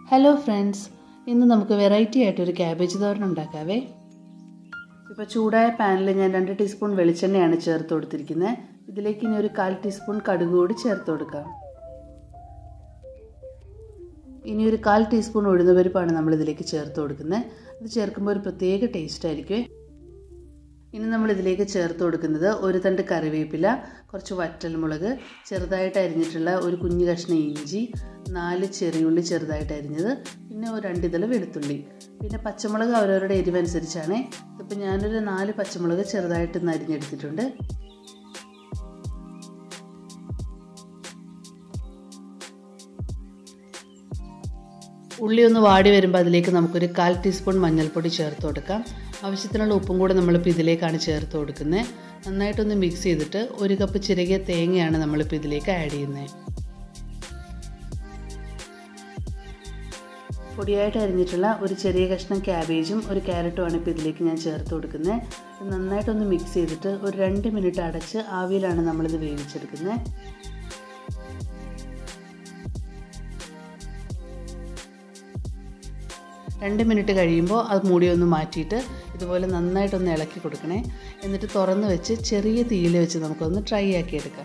hello friends ഇന്ന് നമുക്ക് variety ആയിട്ടൊരു ക്യാബേജ് തോരൻ ഉണ്ടാക്കാവേ ഇപ്പോൾ ചൂടായ പാനിൽ ഞാൻ രണ്ട് ടീസ്പൂൺ വെളിച്ചെണ്ണയാണ് ചേർത്ത് കൊടുത്തിരിക്കുന്നത് ഇതിലേക്ക് ഇനി ഒരു കാൽ ടീസ്പൂൺ കടുക് കൂടി ചേർത്ത് കൊടുക്കാം ഇനി ഒരു കാൽ ടീസ്പൂൺ ഉഴുന്നുപരിപ്പാണ് നമ്മൾ ഇതിലേക്ക് ചേർത്ത് കൊടുക്കുന്നത് അത് ചേർക്കുമ്പോൾ ഒരു പ്രത്യേക ടേസ്റ്റ് ആയിരിക്കും ഇനി നമ്മൾ ഇതിലേക്ക് ചേർത്ത് കൊടുക്കുന്നത് ഒരു തണ്ട് കറിവേപ്പില കുറച്ച് വറ്റൽമുളക് ചെറുതായിട്ട് അരിഞ്ഞിട്ടുള്ള ഒരു കുഞ്ഞു കഷ്ണം ഇഞ്ചി നാല് ചെറിയുള്ളി ചെറുതായിട്ട് അരിഞ്ഞത് പിന്നെ ഒരു രണ്ടിതള് വെളുത്തുള്ളി പിന്നെ പച്ചമുളക് അവരവരുടെ എരിവനുസരിച്ചാണ് ഇതിപ്പോൾ ഞാനൊരു നാല് പച്ചമുളക് ചെറുതായിട്ട് ഒന്ന് അരിഞ്ഞെടുത്തിട്ടുണ്ട് ഉള്ളി ഒന്ന് വാടി വരുമ്പോൾ അതിലേക്ക് നമുക്കൊരു കാൽ ടീസ്പൂൺ മഞ്ഞൾപ്പൊടി ചേർത്ത് കൊടുക്കാം ആവശ്യത്തിനുള്ള ഉപ്പും കൂടെ നമ്മളിപ്പോൾ ഇതിലേക്കാണ് ചേർത്ത് കൊടുക്കുന്നത് നന്നായിട്ടൊന്ന് മിക്സ് ചെയ്തിട്ട് ഒരു കപ്പ് ചിരകിയ തേങ്ങയാണ് നമ്മളിപ്പോൾ ഇതിലേക്ക് ആഡ് ചെയ്യുന്നത് പൊടിയായിട്ട് അരിഞ്ഞിട്ടുള്ള ഒരു ചെറിയ കഷ്ണം ക്യാബേജും ഒരു ക്യാരറ്റുമാണ് ഇപ്പോൾ ഇതിലേക്ക് ഞാൻ ചേർത്ത് കൊടുക്കുന്നത് നന്നായിട്ടൊന്ന് മിക്സ് ചെയ്തിട്ട് ഒരു രണ്ട് മിനിറ്റ് അടച്ച് ആവിയിലാണ് നമ്മളിത് വേവിച്ചെടുക്കുന്നത് രണ്ട് മിനിറ്റ് കഴിയുമ്പോൾ അത് മൂടി ഒന്ന് മാറ്റിയിട്ട് ഇതുപോലെ നന്നായിട്ടൊന്ന് ഇളക്കി കൊടുക്കണേ എന്നിട്ട് തുറന്ന് വെച്ച് ചെറിയ തീയിൽ വെച്ച് നമുക്കൊന്ന് ട്രൈ ആക്കി എടുക്കാം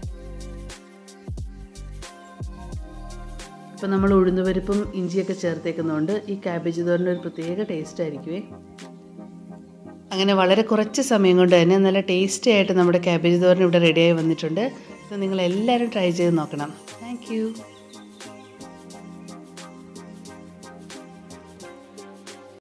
ഇപ്പം നമ്മൾ ഉഴുന്നുപരിപ്പും ഇഞ്ചിയൊക്കെ ചേർത്തേക്കുന്നതുകൊണ്ട് ഈ ക്യാബേജ് തോരൻ്റെ ഒരു പ്രത്യേക ടേസ്റ്റ് ആയിരിക്കുമേ അങ്ങനെ വളരെ കുറച്ച് സമയം കൊണ്ട് തന്നെ നല്ല ടേസ്റ്റി ആയിട്ട് നമ്മുടെ ക്യാബേജ് തോരൻ ഇവിടെ റെഡിയായി വന്നിട്ടുണ്ട് ഇത് നിങ്ങൾ എല്ലാവരും ട്രൈ ചെയ്ത് നോക്കണം താങ്ക്